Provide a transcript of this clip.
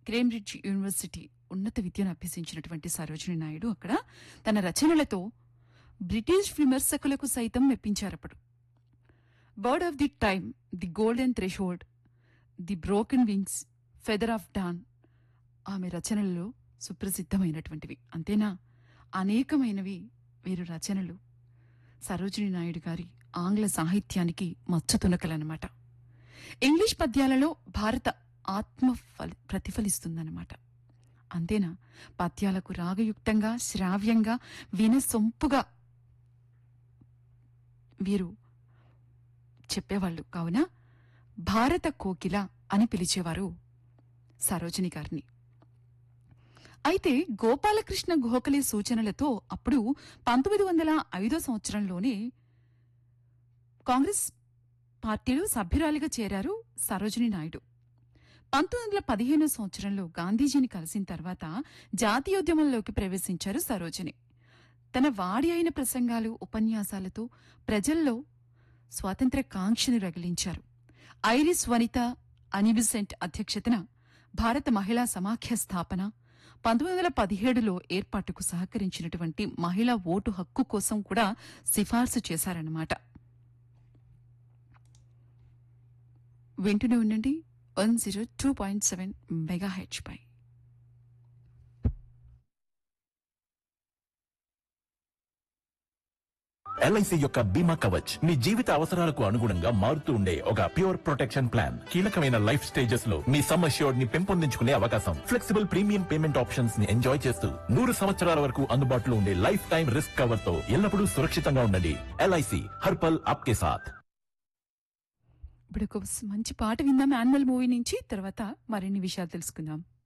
Cambridge university ఉన్నత విద్యను అభ్యసించినటువంటి సరోజిని నాయుడు అక్కడ తన రచనలతో బ్రిటిష్ విమర్శకులకు సైతం మెప్పించారప్పుడు bird of the time the golden threshold the broken wings feather of dawn ఆమె రచనలలో సుప్రసిద్ధమైనటువంటివి అంతేనా అనేకమైనవి వీరు రచనలు సరోజిని నాయుడు గారి ఆంగ్ల సాహిత్యానికి మచ్చతునకలన్నమాట ఇంగ్లీష్ పద్యాలలో భారత ఆత్మ ఫలి ప్రతిఫలిస్తుందన్నమాట అంతేనా పద్యాలకు రాగయుక్తంగా శ్రావ్యంగా వినసొంపుగా వీరు చెప్పేవాళ్ళు కావున భారత కోకిల అని పిలిచేవారు సరోజిని గారిని అయితే గోపాలకృష్ణ గోఖలే సూచనలతో అప్పుడు పంతొమ్మిది వందల ఐదో సంవత్సరంలోనే కాంగ్రెస్ పార్టీలో సభ్యురాలిగా చేరారు సరోజిని నాయుడు పంతొమ్మిది వందల పదిహేను సంవత్సరంలో గాంధీజీని కలిసిన తర్వాత జాతీయోద్యమంలోకి ప్రవేశించారు సరోజిని తన వాడి అయిన ప్రసంగాలు ఉపన్యాసాలతో ప్రజల్లో స్వాతంత్ర్య కాంక్షను రగిలించారు ఐరిస్ వనిత అనిబిసెంట్ అధ్యక్షతన భారత మహిళా సమాఖ్య స్థాపన పంతొమ్మిది వందల పదిహేడులో ఏర్పాటుకు సహకరించినటువంటి మహిళా ఓటు హక్కు కోసం కూడా సిఫార్సు చేశారన్నమాట వింటూనే ఉండండి one zero two point seven mega H పై ఎల్ఐసి యొక్క బీమా కవచ్ మీ జీవిత అవసరాలకు అనుగుణంగా మారుతూ ఉండే ఒక ప్యూర్ ప్రొటెక్షన్ ప్లాన్ కీలకమైన లైఫ్ స్టేజెస్ లో మీ సమ్ అష్యూర్డ్ ని పెంపొందించుకునే అవకాశం ఫ్లెక్సిబుల్ ప్రీమియం పేమెంట్ ఆప్షన్స్ ని ఎంజాయ్ చేస్తూ నూరు సంవత్సరాల వరకు అందుబాటులో ఉండే లైఫ్ టైం రిస్క్ కవర్ తో ఎల్లప్పుడూ సురక్షితంగా ఉండండి ఎల్ఐసి హర్పల్ ఆప్కే సాథ్ ఇప్పుడు ఒక మంచి పాట విందాం యానిమల్ మూవీ నుంచి తర్వాత మరిన్ని విషయాలు తెలుసుకుందాం